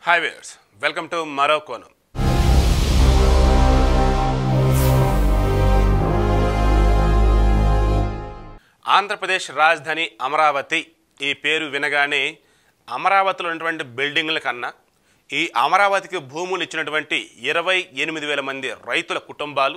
hi wears welcome to మరో కోణం ఆంధ్రప్రదేశ్ రాజధాని అమరావతి ఈ పేరు వినగానే అమరావతిలో ఉన్నటువంటి బిల్డింగ్ల కన్నా ఈ అమరావతికి భూములు ఇచ్చినటువంటి ఇరవై ఎనిమిది వేల మంది రైతుల కుటుంబాలు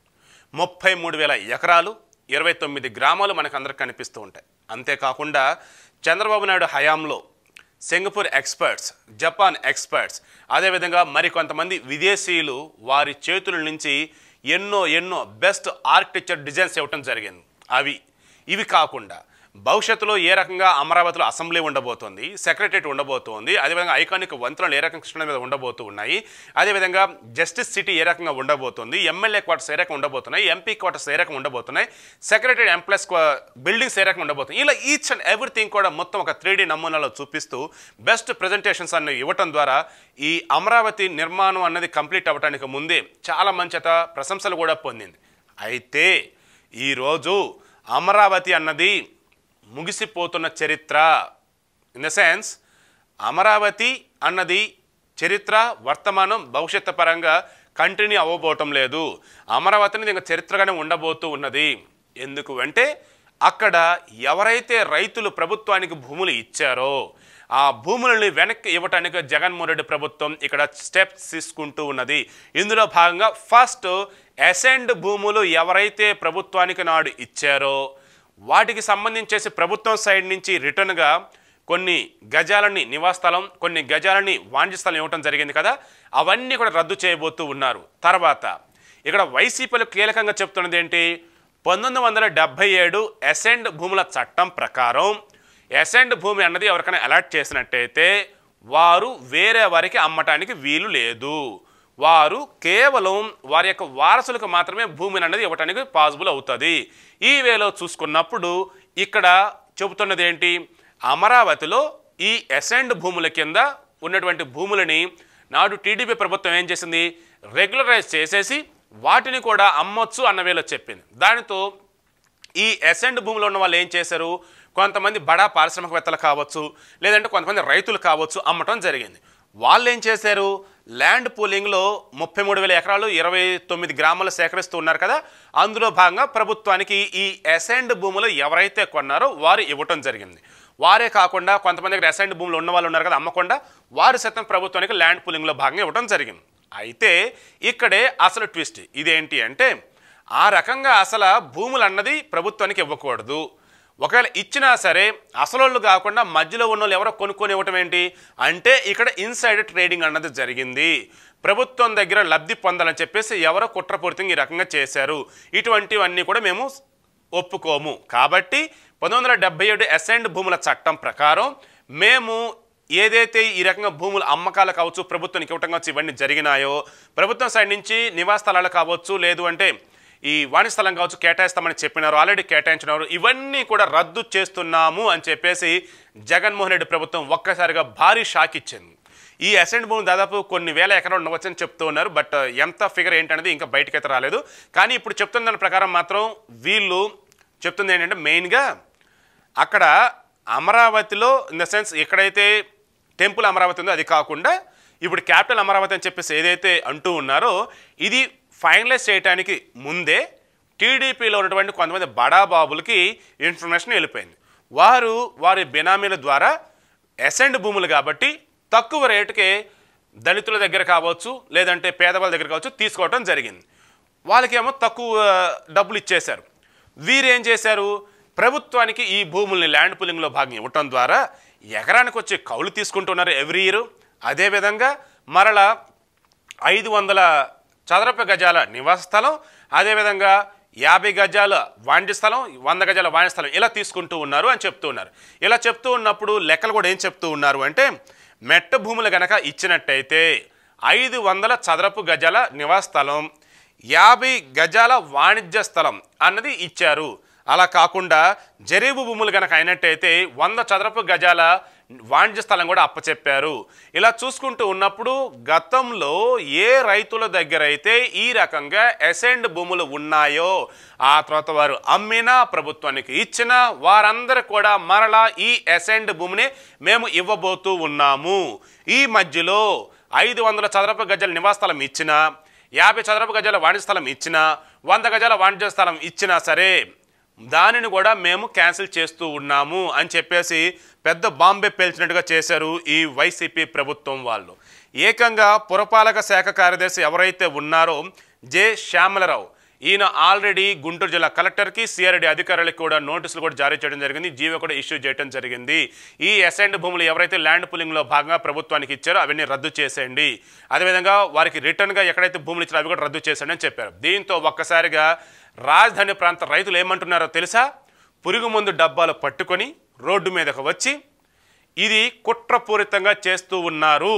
ముప్పై మూడు వేల ఎకరాలు ఇరవై తొమ్మిది గ్రామాలు మనకు అందరికి కనిపిస్తూ ఉంటాయి అంతేకాకుండా చంద్రబాబు నాయుడు హయాంలో సింగపూర్ ఎక్స్పర్ట్స్ జపాన్ ఎక్స్పర్ట్స్ అదేవిధంగా మరికొంతమంది విదేశీయులు వారి చేతుల నుంచి ఎన్నో ఎన్నో బెస్ట్ ఆర్కిటెక్చర్ డిజైన్స్ ఇవ్వటం జరిగింది అవి ఇవి కాకుండా భవిష్యత్తులో ఏ రకంగా అమరావతిలో అసెంబ్లీ ఉండబోతోంది సెక్రటరేట్ ఉండబోతోంది అదేవిధంగా ఐకానిక్ వంతులు ఏ రకంగా కృష్ణ మీద ఉండబోతూ ఉన్నాయి అదేవిధంగా జస్టిస్ సిటీ ఏ రకంగా ఉండబోతోంది ఎమ్మెల్యే క్వార్టర్స్ ఏ రకంగా ఉండబోతున్నాయి ఎంపీ క్వార్టర్స్ ఏ రకంగా ఉండబోతున్నాయి సెక్రటరీ ఎంప్లస్ బిల్డింగ్స్ ఏ రకంగా ఉండబోతున్నాయి ఇలా ఈచ్ అండ్ ఎవ్రీథింగ్ కూడా మొత్తం ఒక త్రీ నమూనాలో చూపిస్తూ బెస్ట్ ప్రజెంటేషన్స్ అన్ని ఇవ్వటం ద్వారా ఈ అమరావతి నిర్మాణం అన్నది కంప్లీట్ అవ్వడానికి ముందే చాలా మంచిత ప్రశంసలు కూడా పొందింది అయితే ఈరోజు అమరావతి అన్నది ముగిసిపోతున్న చరిత్ర ఇన్ ద సెన్స్ అమరావతి అన్నది చరిత్ర వర్తమానం భవిష్యత్తు పరంగా కంటిన్యూ అవ్వబోవటం లేదు అమరావతి అనేది ఇంకా చరిత్రగానే ఉండబోతూ ఉన్నది ఎందుకు అంటే అక్కడ ఎవరైతే రైతులు ప్రభుత్వానికి భూములు ఇచ్చారో ఆ భూములని వెనక్కి ఇవ్వటానికి జగన్మోహన్ రెడ్డి ప్రభుత్వం ఇక్కడ స్టెప్స్ తీసుకుంటూ ఉన్నది ఇందులో భాగంగా ఫస్ట్ అసెండ్ భూములు ఎవరైతే ప్రభుత్వానికి నాడు ఇచ్చారో వాటికి సంబంధించేసి ప్రభుత్వం సైడ్ నుంచి రిటర్న్గా కొన్ని గజాలని నివాస స్థలం కొన్ని గజాలని వాణిజ్య స్థలం ఇవ్వటం జరిగింది కదా అవన్నీ కూడా రద్దు చేయబోతూ ఉన్నారు తర్వాత ఇక్కడ వైసీపీలు కీలకంగా చెప్తున్నది ఏంటి పంతొమ్మిది వందల డెబ్భై ఏడు అసెండ్ భూముల చట్టం ప్రకారం అసెండ్ భూమి అన్నది ఎవరికైనా అలాట్ చేసినట్టయితే వారు వేరే వారికి అమ్మటానికి వీలు లేదు వారు కేవలం వారి యొక్క వారసులకు మాత్రమే భూమిని అన్నది ఇవ్వటానికి పాసిబుల్ అవుతుంది ఈ వేలో చూసుకున్నప్పుడు ఇక్కడ చెబుతున్నది ఏంటి అమరావతిలో ఈ అసెండ్ భూముల కింద ఉన్నటువంటి భూములని నాడు టీడీపీ ప్రభుత్వం ఏం చేసింది రెగ్యులరైజ్ చేసేసి వాటిని కూడా అమ్మొచ్చు అన్న వేలో చెప్పింది దానితో ఈ అసెండ్ భూమిలో ఉన్న వాళ్ళు ఏం చేశారు కొంతమంది బడా పారిశ్రామికవేత్తలు కావచ్చు లేదంటే కొంతమంది రైతులు కావచ్చు అమ్మటం జరిగింది వాళ్ళు ఏం చేశారు ల్యాండ్ పూలింగ్లో ముప్పై మూడు వేల ఎకరాలు ఇరవై తొమ్మిది గ్రామాలు సేకరిస్తూ ఉన్నారు కదా అందులో భాగంగా ప్రభుత్వానికి ఈ అసెండ్ భూములు ఎవరైతే కొన్నారో వారు ఇవ్వటం జరిగింది వారే కాకుండా కొంతమంది దగ్గర అసెండ్ భూములు ఉన్న వాళ్ళు ఉన్నారు కదా అమ్మకుండా వారు సైతం ప్రభుత్వానికి ల్యాండ్ పూలింగ్లో భాగంగా ఇవ్వడం జరిగింది అయితే ఇక్కడే అసలు ట్విస్ట్ ఇదేంటి అంటే ఆ రకంగా అసలు భూములు అన్నది ప్రభుత్వానికి ఇవ్వకూడదు ఒకవేళ ఇచ్చినా సరే అసలోళ్ళు కాకుండా మధ్యలో ఉన్న వాళ్ళు ఎవరో కొనుక్కొని ఇవ్వటం ఏంటి అంటే ఇక్కడ ఇన్సైడ్ ట్రేడింగ్ అన్నది జరిగింది ప్రభుత్వం దగ్గర లబ్ధి పొందాలని చెప్పేసి ఎవరో కుట్రపూరితంగా ఈ రకంగా చేశారు ఇటువంటివన్నీ కూడా మేము ఒప్పుకోము కాబట్టి పంతొమ్మిది వందల డెబ్బై ఏడు అసెండ్ భూముల చట్టం ప్రకారం మేము ఏదైతే ఈ రకంగా భూముల అమ్మకాలు కావచ్చు ప్రభుత్వానికి ఇవ్వటం కావచ్చు ఇవన్నీ జరిగినాయో ప్రభుత్వం సైడ్ నుంచి నివాస స్థలాలు కావచ్చు లేదు అంటే ఈ వాణి స్థలం కావచ్చు కేటాయిస్తామని చెప్పినారు ఆల్రెడీ కేటాయించినారు ఇవన్నీ కూడా రద్దు చేస్తున్నాము అని చెప్పేసి జగన్మోహన్ రెడ్డి ప్రభుత్వం ఒక్కసారిగా భారీ షాక్ ఇచ్చింది ఈ అసెంట్ భూమి దాదాపు కొన్ని వేల ఎకరాలు ఉండవచ్చని చెప్తూ ఉన్నారు బట్ ఎంత ఫిగర్ ఏంటనేది ఇంకా బయటకైతే రాలేదు కానీ ఇప్పుడు చెప్తున్న దాని ప్రకారం మాత్రం వీళ్ళు చెప్తుంది ఏంటంటే మెయిన్గా అక్కడ అమరావతిలో ఇన్ ద సెన్స్ ఎక్కడైతే టెంపుల్ అమరావతి ఉందో అది కాకుండా ఇప్పుడు క్యాపిటల్ అమరావతి అని చెప్పేసి ఏదైతే అంటూ ఉన్నారో ఇది ఫైనలైజ్ చేయడానికి ముందే టీడీపీలో ఉన్నటువంటి కొంతమంది బడాబాబులకి ఇన్ఫర్మేషన్ వెళ్ళిపోయింది వారు వారి బినామీల ద్వారా అసెండ్ భూములు కాబట్టి తక్కువ రేటుకే దళితుల దగ్గర కావచ్చు లేదంటే పేదవాళ్ళ దగ్గర కావచ్చు తీసుకోవటం జరిగింది వాళ్ళకేమో తక్కువ డబ్బులు ఇచ్చేశారు వీరేం చేశారు ప్రభుత్వానికి ఈ భూముల్ని ల్యాండ్ పులింగ్లో భాగం ఇవ్వటం ద్వారా ఎకరానికి వచ్చి కౌలు తీసుకుంటున్నారు ఎవ్రీ ఇయర్ అదేవిధంగా మరలా ఐదు వందల చదరపు గజాల నివాస స్థలం అదేవిధంగా యాభై గజాల వాణిజ్య స్థలం వంద గజాల వాణిజ్య స్థలం ఇలా తీసుకుంటూ ఉన్నారు అని చెప్తూ ఉన్నారు ఇలా చెప్తూ ఉన్నప్పుడు లెక్కలు కూడా ఏం చెప్తూ ఉన్నారు అంటే మెట్ట భూములు గనక ఇచ్చినట్టయితే ఐదు వందల చదరపు గజాల నివాస స్థలం యాభై గజాల వాణిజ్య స్థలం అన్నది ఇచ్చారు అలా కాకుండా జరీబు భూములు గనక అయినట్టయితే వంద చదరపు గజాల వాణిజ్య స్థలం కూడా అప్పచెప్పారు ఇలా చూసుకుంటూ ఉన్నప్పుడు గతంలో ఏ రైతుల దగ్గర అయితే ఈ రకంగా ఎసెండ్ భూములు ఉన్నాయో ఆ తర్వాత వారు అమ్మినా ప్రభుత్వానికి ఇచ్చినా వారందరూ కూడా మరలా ఈ ఎసెండ్ భూమిని మేము ఇవ్వబోతూ ఉన్నాము ఈ మధ్యలో ఐదు వందల చదరపు గజాల నివాస స్థలం ఇచ్చినా యాభై చదరపు గజాల వాణిజ్య స్థలం ఇచ్చినా వంద గజాల వాణిజ్య స్థలం ఇచ్చినా సరే దానిని కూడా మేము క్యాన్సిల్ చేస్తూ ఉన్నాము అని చెప్పేసి పెద్ద బాంబే పేల్చినట్టుగా చేశారు ఈ వైసీపీ ప్రభుత్వం వాళ్ళు ఏకంగా పురపాలక శాఖ కార్యదర్శి ఎవరైతే ఉన్నారో జె శ్యామలరావు ఈయన ఆల్రెడీ గుంటూరు జిల్లా కలెక్టర్కి సిఆర్డి అధికారులకు కూడా నోటీసులు కూడా జారీ చేయడం జరిగింది జీవో కూడా ఇష్యూ చేయడం జరిగింది ఈ అసైన్డ్ భూములు ఎవరైతే ల్యాండ్ పులింగ్లో భాగంగా ప్రభుత్వానికి ఇచ్చారో అవన్నీ రద్దు చేసేయండి అదేవిధంగా వారికి రిటర్న్గా ఎక్కడైతే భూములు ఇచ్చారో అవి కూడా రద్దు చేసేయండి అని చెప్పారు దీంతో ఒక్కసారిగా రాజధాని ప్రాంత రైతులు ఏమంటున్నారో తెలుసా పురుగు మందు డబ్బాలు పట్టుకొని రోడ్డు మీదకు వచ్చి ఇది కుట్రపూరితంగా చేస్తూ ఉన్నారు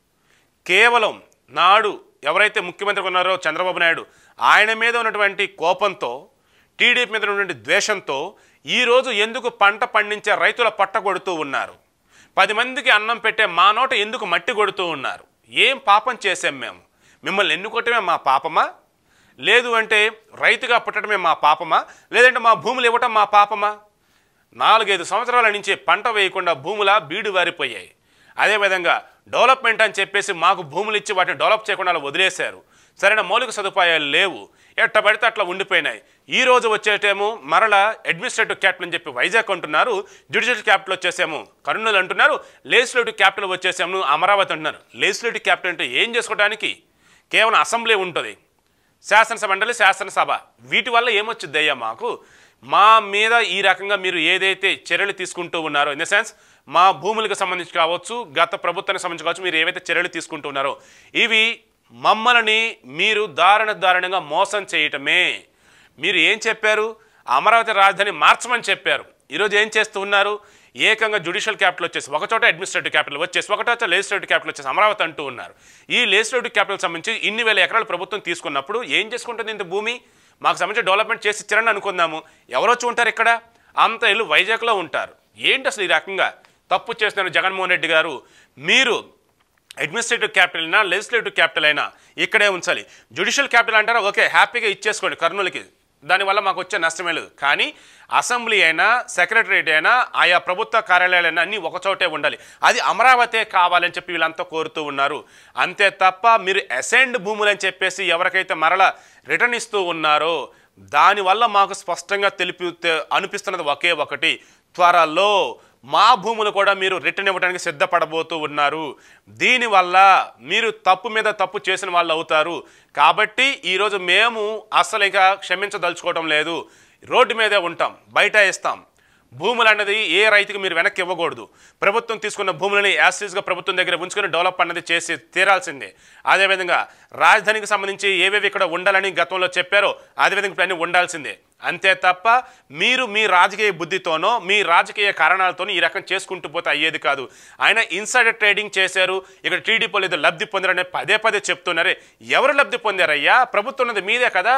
కేవలం నాడు ఎవరైతే ముఖ్యమంత్రి ఉన్నారో చంద్రబాబు నాయుడు ఆయన మీద ఉన్నటువంటి కోపంతో టీడీపీ మీద ఉన్నటువంటి ద్వేషంతో ఈరోజు ఎందుకు పంట పండించే రైతుల పట్టగొడుతూ ఉన్నారు పది మందికి అన్నం పెట్టే మా నోట ఎందుకు మట్టి కొడుతూ ఉన్నారు ఏం పాపం చేసాం మేము మిమ్మల్ని ఎన్నుకోవటమే మా పాపమా లేదు అంటే రైతుగా పుట్టడమే మా పాపమా లేదంటే మా భూములు ఇవ్వటం మా పాపమా నాలుగైదు సంవత్సరాల నుంచి పంట వేయకుండా భూముల బీడు వారిపోయాయి అదేవిధంగా డెవలప్మెంట్ అని చెప్పేసి మాకు భూములు ఇచ్చి వాటిని డెవలప్ చేయకుండా అలా వదిలేశారు సరైన మౌలిక సదుపాయాలు లేవు ఎట్ట పడితే అట్లా ఉండిపోయినాయి ఈ రోజు వచ్చేటేమో మరలా అడ్మినిస్ట్రేటివ్ క్యాపిటల్ అని చెప్పి వైజాగ్ అంటున్నారు జ్యుడిషియల్ క్యాపిటల్ వచ్చేసాము కర్నూలు అంటున్నారు లెజిస్లేటివ్ క్యాపిటల్ వచ్చేసాము అమరావతి అంటున్నారు లెజిస్లేటివ్ క్యాపిటల్ అంటే ఏం చేసుకోవడానికి కేవలం అసెంబ్లీ ఉంటుంది శాసనసభ మండలి శాసనసభ వీటి వల్ల ఏమొచ్చింది అయ్యా మాకు మా మీద ఈ రకంగా మీరు ఏదైతే చర్యలు తీసుకుంటూ ఉన్నారో ఇన్ ద సెన్స్ మా భూములకు సంబంధించి కావచ్చు గత ప్రభుత్వానికి సంబంధించి కావచ్చు మీరు ఏవైతే చర్యలు తీసుకుంటూ ఉన్నారో ఇవి మమ్మల్ని మీరు దారుణ దారుణంగా మోసం చేయటమే మీరు ఏం చెప్పారు అమరావతి రాజధాని మార్చమని చెప్పారు ఈరోజు ఏం చేస్తూ ఉన్నారు ఏకంగా జ్యుడిషియల్ క్యాపిటల్ వచ్చేసి ఒక చోట అడ్మినిస్ట్రేటివ్ క్యాపిటల్ వచ్చేసి ఒక చోట లెజిస్లేటివ్ క్యాపిటల్ వచ్చేసి అమరావతి అంటూ ఉన్నారు ఈ లెజిస్లేటివ్ క్యాపిటల్ సంబంధించి ఇన్ని వేల ఎకరాలు ప్రభుత్వం తీసుకున్నప్పుడు ఏం చేసుకుంటుంది ఇంత భూమి మాకు సంబంధించి డెవలప్మెంట్ చేసి ఇచ్చారని అనుకుందాము ఎవరు వచ్చి ఉంటారు ఇక్కడ అంత ఇల్లు వైజాగ్లో ఉంటారు ఏంటి అసలు ఈ రకంగా తప్పు చేస్తున్నారు జగన్మోహన్ రెడ్డి గారు మీరు అడ్మినిస్ట్రేటివ్ క్యాపిటల్ అయినా లెజిస్లేటివ్ క్యాపిటల్ అయినా ఇక్కడే ఉంచాలి జ్యుడిషియల్ క్యాపిటల్ అంటారా ఓకే హ్యాపీగా ఇచ్చేసుకోండి కర్నూలుకి దానివల్ల మాకు వచ్చే నష్టమే లేదు కానీ అసెంబ్లీ అయినా సెక్రటరియట్ అయినా ఆయా ప్రభుత్వ కార్యాలయాలైనా అన్నీ ఒకచోటే ఉండాలి అది అమరావతే కావాలని చెప్పి వీళ్ళంతా కోరుతూ ఉన్నారు అంతే తప్ప మీరు అసెండ్ భూములు అని చెప్పేసి ఎవరికైతే మరల రిటర్న్ ఇస్తూ ఉన్నారో దానివల్ల మాకు స్పష్టంగా తెలిపి అనిపిస్తున్నది ఒకే ఒకటి త్వరలో మా భూములు కూడా మీరు రిటర్న్ ఇవ్వడానికి సిద్ధపడబోతూ ఉన్నారు దీనివల్ల మీరు తప్పు మీద తప్పు చేసిన వాళ్ళు అవుతారు కాబట్టి ఈరోజు మేము అసలు ఇంకా క్షమించదలుచుకోవడం లేదు రోడ్డు మీదే ఉంటాం బయట ఇస్తాం భూములు అన్నది ఏ రైతుకి మీరు వెనక్కి ఇవ్వకూడదు ప్రభుత్వం తీసుకున్న భూములని యాసిడ్స్గా ప్రభుత్వం దగ్గర ఉంచుకొని డెవలప్ అన్నది చేసి తీరాల్సిందే అదేవిధంగా రాజధానికి సంబంధించి ఏవేవి ఇక్కడ ఉండాలని గతంలో చెప్పారో అదేవిధంగా ఇప్పుడు అన్నీ ఉండాల్సిందే అంతే తప్ప మీరు మీ రాజకీయ బుద్ధితోనో మీ రాజకీయ కారణాలతోనో ఈ రకం చేసుకుంటూ పోతే అయ్యేది కాదు ఆయన ఇన్సైడర్ ట్రేడింగ్ చేశారు ఇక్కడ టీడీపీలు ఏదో లబ్ధి పొందారని పదే పదే చెప్తున్నారే ఎవరు లబ్ధి పొందారయ్యా ప్రభుత్వం ఉన్నది మీదే కదా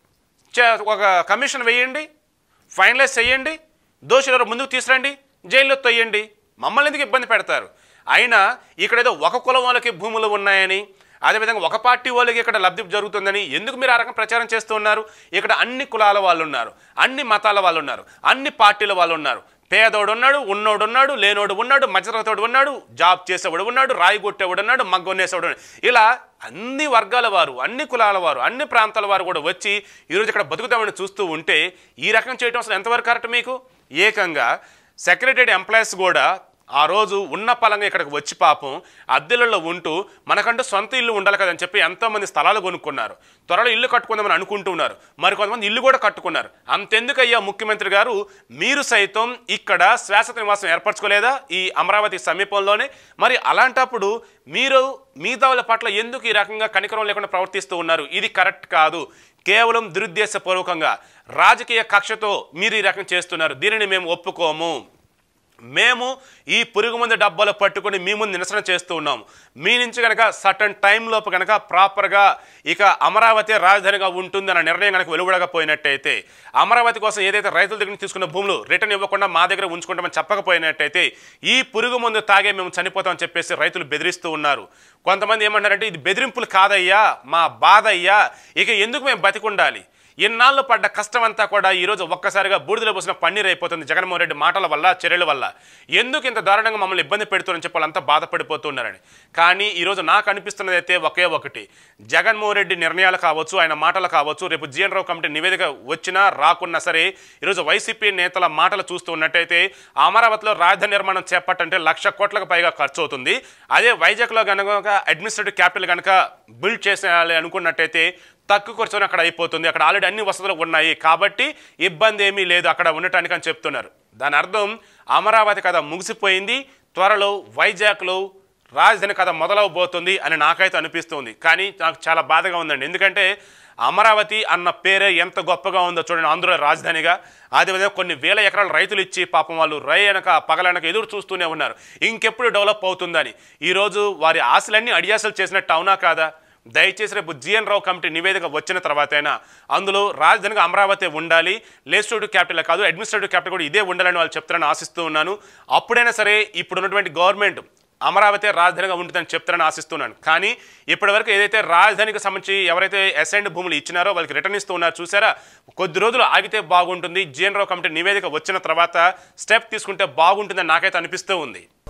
చే- ఒక కమిషన్ వేయండి ఫైనలైజ్ చేయండి దోషులు ముందుకు తీసురండి జైల్లో తొయ్యండి మమ్మల్ని ఎందుకు ఇబ్బంది పెడతారు అయినా ఇక్కడ ఏదో ఒక కులం వాళ్ళకి భూములు ఉన్నాయని అదేవిధంగా ఒక పార్టీ వాళ్ళకి ఇక్కడ లబ్ధి జరుగుతుందని ఎందుకు మీరు ఆ రకం ప్రచారం చేస్తూ ఉన్నారు ఇక్కడ అన్ని కులాల వాళ్ళు ఉన్నారు అన్ని మతాల వాళ్ళు ఉన్నారు అన్ని పార్టీల వాళ్ళు ఉన్నారు పేదోడు ఉన్నాడు ఉన్నోడు ఉన్నాడు లేనోడు ఉన్నాడు మధ్యతరగతోడు ఉన్నాడు జాబ్ చేసేవాడు ఉన్నాడు రాయి కొట్టేవాడు ఉన్నాడు మగ్గొన్నేసేవాడు ఉన్నాడు ఇలా అన్ని వర్గాల వారు అన్ని కులాల వారు అన్ని ప్రాంతాల వారు కూడా వచ్చి ఈరోజు ఇక్కడ బతుకుతామని చూస్తూ ఉంటే ఈ రకం చేయడం అసలు ఎంతవరకు కరెక్ట్ మీకు ఏకంగా సెక్రటరీ ఎంప్లాయీస్ కూడా ఆ రోజు ఉన్న పలంగా ఇక్కడికి వచ్చి పాపం అద్దెలలో ఉంటూ మనకంటూ సొంత ఇల్లు ఉండాలి కదని చెప్పి ఎంతోమంది స్థలాలు కొనుక్కున్నారు త్వరలో ఇల్లు కట్టుకుందామని అనుకుంటున్నారు మరి కొంతమంది ఇల్లు కూడా కట్టుకున్నారు అంతెందుకయ్యా ముఖ్యమంత్రి గారు మీరు సైతం ఇక్కడ శాశ్వత నివాసం ఏర్పరచుకోలేదా ఈ అమరావతి సమీపంలోనే మరి అలాంటప్పుడు మీరు మిగతా వాళ్ళ పట్ల ఎందుకు ఈ రకంగా కనికరం లేకుండా ప్రవర్తిస్తూ ఉన్నారు ఇది కరెక్ట్ కాదు కేవలం దురుద్దేశపూర్వకంగా రాజకీయ కక్షతో మీరు ఈ రకం చేస్తున్నారు దీనిని మేము ఒప్పుకోము మేము ఈ పురుగు మందు డబ్బాలు పట్టుకొని మీ ముందు నిరసన చేస్తూ ఉన్నాం మీ నుంచి కనుక సటన్ టైం లోపు కనుక ప్రాపర్గా ఇక అమరావతి రాజధానిగా ఉంటుంది అన్న నిర్ణయం కనుక వెలువడకపోయినట్టయితే అమరావతి కోసం ఏదైతే రైతుల దగ్గర నుంచి తీసుకున్న భూములు రిటర్న్ ఇవ్వకుండా మా దగ్గర ఉంచుకుంటామని చెప్పకపోయినట్టయితే ఈ పురుగు మందు తాగే మేము చనిపోతామని చెప్పేసి రైతులు బెదిరిస్తూ ఉన్నారు కొంతమంది ఏమంటారంటే ఇది బెదిరింపులు కాదయ్యా మా బాధ అయ్యా ఇక ఎందుకు మేము బతికుండాలి ఇన్నాళ్ళు పడ్డ కష్టం అంతా కూడా ఈరోజు ఒక్కసారిగా బూడిదలో పోసిన పన్నీర్ అయిపోతుంది జగన్మోహన్ రెడ్డి మాటల వల్ల చర్యల వల్ల ఎందుకు ఇంత దారుణంగా మమ్మల్ని ఇబ్బంది పెడుతున్నారని చెప్పి వాళ్ళంతా బాధపడిపోతున్నారని కానీ ఈరోజు నాకు అనిపిస్తున్నది అయితే ఒకే ఒకటి జగన్మోహన్ రెడ్డి నిర్ణయాలు కావచ్చు ఆయన మాటలు కావచ్చు రేపు జీఎన్ రావు కమిటీ నివేదిక వచ్చినా రాకున్నా సరే ఈరోజు వైసీపీ నేతల మాటలు చూస్తూ ఉన్నట్టయితే అమరావతిలో రాజధాని నిర్మాణం చేపట్టంటే లక్ష కోట్లకు పైగా ఖర్చు అవుతుంది అదే వైజాగ్లో కనుక అడ్మినిస్ట్రేటివ్ క్యాపిటల్ కనుక బిల్డ్ చేసేయాలి అనుకున్నట్టయితే తక్కువ ఖర్చులో అక్కడ అయిపోతుంది అక్కడ ఆల్రెడీ అన్ని వసతులు ఉన్నాయి కాబట్టి ఇబ్బంది ఏమీ లేదు అక్కడ ఉండటానికి అని చెప్తున్నారు దాని అర్థం అమరావతి కథ ముగిసిపోయింది త్వరలో వైజాగ్లో రాజధాని కథ మొదలవబోతుంది అని నాకైతే అనిపిస్తుంది కానీ నాకు చాలా బాధగా ఉందండి ఎందుకంటే అమరావతి అన్న పేరే ఎంత గొప్పగా ఉందో చూడండి ఆంధ్ర రాజధానిగా అదేవిధంగా కొన్ని వేల ఎకరాల రైతులు ఇచ్చి పాపం వాళ్ళు రై అనక పగలనక ఎదురు చూస్తూనే ఉన్నారు ఇంకెప్పుడు డెవలప్ అవుతుందని ఈరోజు వారి ఆశలన్నీ అడియాసలు చేసినట్టు అవునా కాదా దయచేసి రేపు జిఎన్ రావు కమిటీ నివేదిక వచ్చిన తర్వాతైనా అందులో రాజధానిగా అమరావతి ఉండాలి లెజిస్లేటివ్ క్యాపిటల్ కాదు అడ్మినిస్ట్రేటివ్ క్యాపిటల్ కూడా ఇదే ఉండాలని వాళ్ళు చెప్తారని ఆశిస్తూ ఉన్నాను అప్పుడైనా సరే ఇప్పుడు ఉన్నటువంటి గవర్నమెంట్ అమరావతి రాజధానిగా ఉంటుందని చెప్తారని ఆశిస్తున్నాను కానీ ఇప్పటివరకు ఏదైతే రాజధానికి సంబంధించి ఎవరైతే అసైన్డ్ భూములు ఇచ్చినారో వాళ్ళకి రిటర్న్ ఇస్తూ ఉన్నారో చూసారా కొద్ది రోజులు ఆగితే బాగుంటుంది జిఎన్ రావు కమిటీ నివేదిక వచ్చిన తర్వాత స్టెప్ తీసుకుంటే బాగుంటుందని నాకైతే అనిపిస్తూ ఉంది